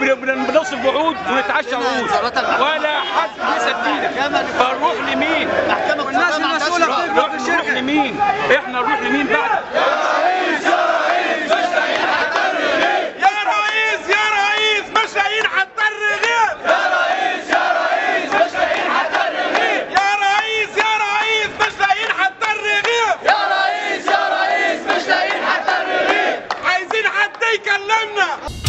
وبنوصل وعود ونتعشى وعود ولا حد بيسد فينا فنروح لمين؟ والناس المسؤولة نروح نروح لمين؟ احنا نروح لمين بعد؟ يا رئيس يا رئيس مش لاقيين حتى الرغيف يا رئيس يا رئيس مش لاقيين حتى الرغيف يا رئيس يا رئيس مش لاقيين حتى الرغيف يا رئيس يا رئيس مش لاقيين حتى الرغيف عايزين حد يكلمنا